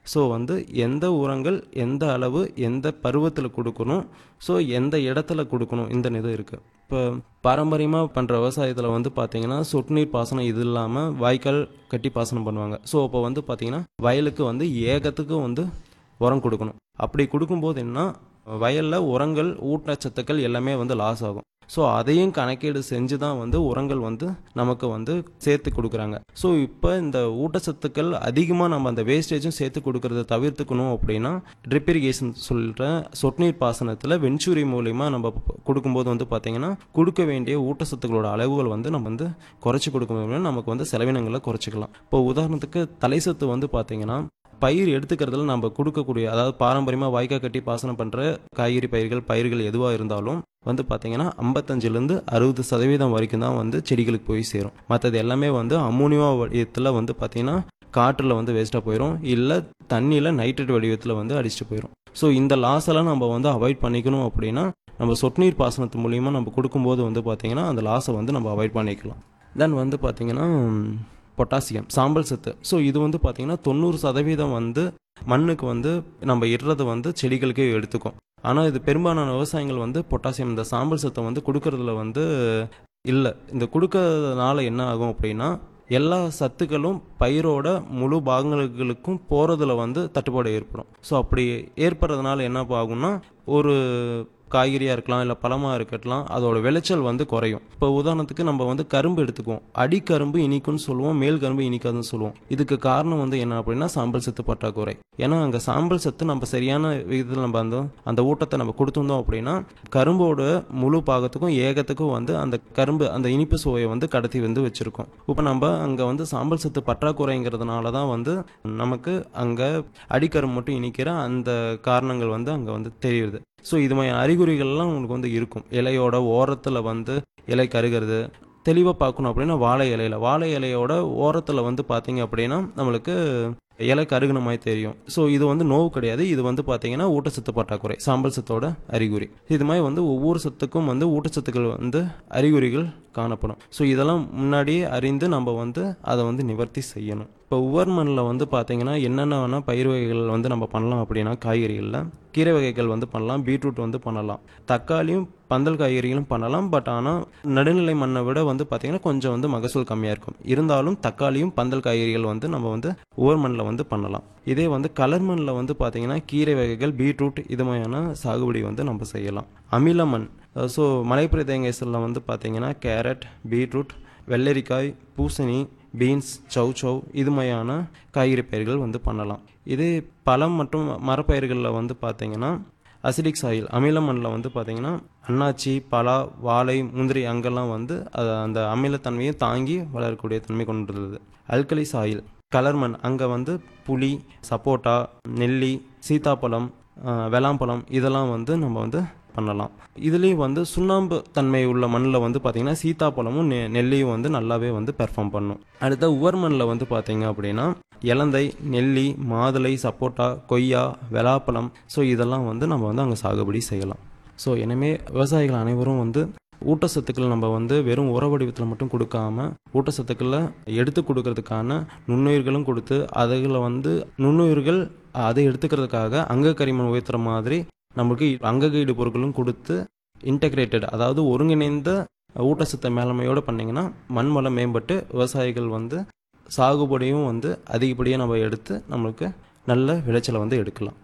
so வந்து எந்த உரங்கள் எந்த அளவு எந்த பருவத்தில் கொடுக்கணும் ஸோ எந்த இடத்துல கொடுக்கணும் இந்த இது இருக்குது இப்போ பாரம்பரியமாக பண்ணுற விவசாயத்தில் வந்து பார்த்தீங்கன்னா சொட்டு நீர் பாசனம் இது இல்லாமல் வாய்க்கால் கட்டி பாசனம் பண்ணுவாங்க ஸோ அப்போ வந்து பார்த்தீங்கன்னா வயலுக்கு வந்து ஏகத்துக்கு வந்து உரம் கொடுக்கணும் அப்படி கொடுக்கும்போது என்ன வயலில் உரங்கள் ஊட்டச்சத்துக்கள் எல்லாமே வந்து லாஸ் ஆகும் ஸோ அதையும் கணக்கீடு செஞ்சு தான் வந்து உரங்கள் வந்து நமக்கு வந்து சேர்த்து கொடுக்குறாங்க ஸோ இப்போ இந்த ஊட்டச்சத்துக்கள் அதிகமாக நம்ம அந்த வேஸ்டேஜும் சேர்த்து கொடுக்கறத தவிர்த்துக்கணும் அப்படின்னா ட்ரிப் இரிகேஷன் சொல்கிற சொட்டுநீர் பாசனத்தில் வெஞ்சூரி மூலிமா நம்ம ப- கொடுக்கும்போது வந்து பார்த்திங்கன்னா கொடுக்க வேண்டிய ஊட்டச்சத்துக்களோட அளவுகள் வந்து நம்ம வந்து குறைச்சி கொடுக்க முடியும் நமக்கு வந்து செலவினங்களை குறைச்சிக்கலாம் இப்போ உதாரணத்துக்கு தலைசத்து வந்து பார்த்திங்கன்னா பயிர் எடுத்துக்கிறதுல நம்ம கொடுக்கக்கூடிய அதாவது பாரம்பரியமாக வாய்க்கால் கட்டி பாசனம் பண்ணுற காய்கறி பயிர்கள் பயிர்கள் எதுவாக இருந்தாலும் வந்து பார்த்தீங்கன்னா ஐம்பத்தஞ்சிலேருந்து அறுபது சதவீதம் வரைக்கும் தான் வந்து செடிகளுக்கு போய் சேரும் மற்றது எல்லாமே வந்து அமோனியா வடிவத்தில் வந்து பார்த்தீங்கன்னா காற்றில் வந்து வேஸ்ட்டாக போயிடும் இல்லை தண்ணியில் நைட்ரேட் வடிவத்தில் வந்து அடிச்சுட்டு போயிடும் ஸோ இந்த லாஸ் எல்லாம் நம்ம வந்து அவாய்ட் பண்ணிக்கணும் அப்படின்னா நம்ம சொட்டு நீர் பாசனத்து மூலிமா நம்ம கொடுக்கும்போது வந்து பார்த்தீங்கன்னா அந்த லாஸை வந்து நம்ம அவாய்ட் பண்ணிக்கலாம் தென் வந்து பார்த்தீங்கன்னா பொட்டாசியம் சாம்பல் சத்து ஸோ இது வந்து பார்த்தீங்கன்னா தொண்ணூறு சதவீதம் வந்து மண்ணுக்கு வந்து நம்ம இடுறது வந்து செடிகளுக்கே எடுத்துக்கும் ஆனால் இது பெரும்பாலான விவசாயிகள் வந்து பொட்டாசியம் இந்த சாம்பல் சத்தை வந்து கொடுக்கறதுல வந்து இல்லை இந்த கொடுக்கறதுனால என்ன ஆகும் அப்படின்னா எல்லா சத்துக்களும் பயிரோட முழு பாகங்களுக்கும் போகிறதுல வந்து தட்டுப்பாடு ஏற்படும் ஸோ அப்படி ஏற்படுறதுனால என்ன ஆகும்னா ஒரு காய்கறியாக இருக்கலாம் இல்லை பழமாக இருக்கட்லாம் அதோட விளைச்சல் வந்து குறையும் இப்போ உதாரணத்துக்கு நம்ம வந்து கரும்பு எடுத்துக்குவோம் அடிக்கரும்பு இனிக்கும்னு சொல்லுவோம் மேல் கரும்பு இனிக்காதுன்னு சொல்லுவோம் இதுக்கு காரணம் வந்து என்ன அப்படின்னா சாம்பல் சத்து பற்றாக்குறை ஏன்னா அங்கே சாம்பல் சத்து நம்ம சரியான விதத்தில் நம்ம அந்த அந்த ஊட்டத்தை நம்ம கொடுத்துருந்தோம் அப்படின்னா கரும்போட முழு பாகத்துக்கும் ஏகத்துக்கும் வந்து அந்த கரும்பு அந்த இனிப்பு சுவையை வந்து கடத்தி வந்து வச்சிருக்கோம் இப்போ நம்ம அங்கே வந்து சாம்பல் சத்து பற்றாக்குறைங்கிறதுனால தான் வந்து நமக்கு அங்கே அடிக்கரும்பு மட்டும் இனிக்கிற அந்த காரணங்கள் வந்து அங்கே வந்து தெரியுது ஸோ இது மாதிரி அறிகுறிகள்லாம் உங்களுக்கு வந்து இருக்கும் இலையோட ஓரத்தில் வந்து இலை கருகிறது தெளிவாக பார்க்கணும் அப்படின்னா வாழை இலையில வாழை இலையோட ஓரத்தில் வந்து பார்த்தீங்க அப்படின்னா நம்மளுக்கு இலை கருகுன மாதிரி தெரியும் ஸோ இது வந்து நோவு கிடையாது இது வந்து பார்த்தீங்கன்னா ஊட்டச்சத்து பற்றாக்குறை சாம்பல் சத்தோட அறிகுறி இது மாதிரி வந்து ஒவ்வொரு சத்துக்கும் வந்து ஊட்டச்சத்துக்கள் வந்து அறிகுறிகள் காணப்படும் ஸோ இதெல்லாம் முன்னாடியே அறிந்து நம்ம வந்து அதை வந்து நிவர்த்தி செய்யணும் இப்போ உவர் மண்ணில் வந்து பார்த்தீங்கன்னா என்னென்ன வேணால் பயிர் வகைகள் வந்து நம்ம பண்ணலாம் அப்படின்னா காய்கறிகளில் கீரை வகைகள் வந்து பண்ணலாம் பீட்ரூட் வந்து பண்ணலாம் தக்காளியும் பந்தல் காய்கறிகளும் பண்ணலாம் பட் ஆனால் நடுநிலை மண்ணை விட வந்து பார்த்தீங்கன்னா கொஞ்சம் வந்து மகசூல் கம்மியாக இருக்கும் இருந்தாலும் தக்காளியும் பந்தல் காய்கறிகள் வந்து நம்ம வந்து உவர் மண்ணில் வந்து பண்ணலாம் இதே வந்து கலர் மண்ணில் வந்து பார்த்தீங்கன்னா கீரை வகைகள் பீட்ரூட் இது மாதிரியான சாகுபடி வந்து நம்ம செய்யலாம் அமில மண் ஸோ மலைப்பிரதேசத்தில் வந்து பார்த்தீங்கன்னா கேரட் பீட்ரூட் வெள்ளரிக்காய் பூசணி பீன்ஸ் சௌ சௌ இது மாதிரியான காய்கறி பயிர்கள் வந்து பண்ணலாம் இதே பழம் மற்றும் மரப்பயிர்களில் வந்து பார்த்தீங்கன்னா அசிடிக் சாயில் அமில மண்ணில் வந்து பார்த்தீங்கன்னா அன்னாச்சி பலா வாழை முந்திரி அங்கெல்லாம் வந்து அது அந்த அமிலத்தன்மையை தாங்கி வளரக்கூடிய தன்மை கொண்டுள்ளது அல்கலி சாயில் கலர் மண் அங்கே வந்து புளி சப்போட்டா நெல்லி சீத்தாப்பழம் ஆஹ், வெளாம்பழம் இதெல்லாம் வந்து நம்ம வந்து பண்ணலாம் இதுலேயும் வந்து சுண்ணாம்பு தன்மை உள்ள மண்ணில் வந்து பார்த்தீங்கன்னா சீத்தாப்பழமும் நெ நெல்லியும் வந்து நல்லாவே வந்து பெர்ஃபார்ம் பண்ணும் அடுத்த உவர் மண்ணில் வந்து பார்த்தீங்க அப்படின்னா இலந்தை நெல்லி மாதுளை சப்போட்டா கொய்யா வெலாப்பழம் ஸோ இதெல்லாம் வந்து நம்ம வந்து அங்கே சாகுபடி செய்யலாம் ஸோ எனவே விவசாயிகள் அனைவரும் வந்து ஊட்டச்சத்துக்கள் நம்ம வந்து வெறும் உர வடிவத்தில் மட்டும் கொடுக்காம ஊட்டச்சத்துக்களை எடுத்து கொடுக்கறதுக்கான நுண்ணுயிர்களும் கொடுத்து அதில் வந்து நுண்ணுயிர்கள் அதை எடுத்துக்கிறதுக்காக அங்க கரிமன் உயர்த்துற மாதிரி நம்மளுக்கு அங்ககீடு பொருட்களும் கொடுத்து இன்டகிரேட்டட் அதாவது ஒருங்கிணைந்த ஊட்டச்சத்து மேலாண்மையோடு பண்ணிங்கன்னா மண் வளம் மேம்பட்டு விவசாயிகள் வந்து சாகுபடியும் வந்து அதிகப்படியாக நம்ம எடுத்து நம்மளுக்கு நல்ல விளைச்சலை வந்து எடுக்கலாம்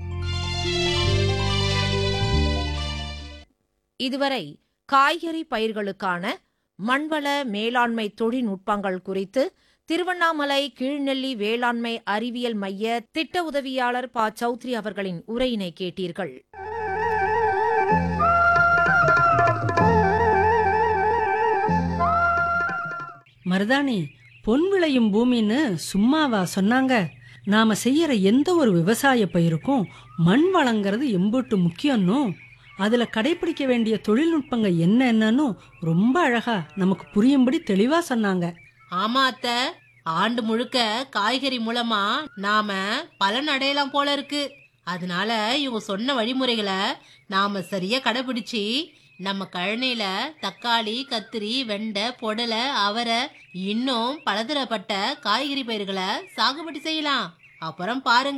இதுவரை காய்கறி பயிர்களுக்கான மண்வள மேலாண்மை தொழில்நுட்பங்கள் குறித்து திருவண்ணாமலை கீழ்நெல்லி வேளாண்மை அறிவியல் மைய திட்ட உதவியாளர் ப சௌத்ரி அவர்களின் உரையினை கேட்டீர்கள் மருதாணி பொன் விளையும் பூமின்னு சும்மாவா சொன்னாங்க நாம செய்யற எந்த ஒரு விவசாய பயிருக்கும் மண் வளங்கிறது எம்புட்டு முக்கியம்னு அதுல கடைபிடிக்க வேண்டிய தொழில்நுட்பங்க என்னென்னு ரொம்ப அழகா நமக்கு புரியும்படி தெளிவா சொன்னாங்க ஆமா அத்த ஆண்டு முழுக்க காய்கறி மூலமா நாம பலன் அடையலாம் போல இருக்கு அதனால இவங்க சொன்ன வழிமுறைகளை நாம சரியா கடைபிடிச்சு நம்ம கழனையில தக்காளி கத்திரி வெண்டை பொடலை அவரை இன்னும் பலதரப்பட்ட காய்கறி பயிர்களை சாகுபடி செய்யலாம் அப்புறம் பாருங்க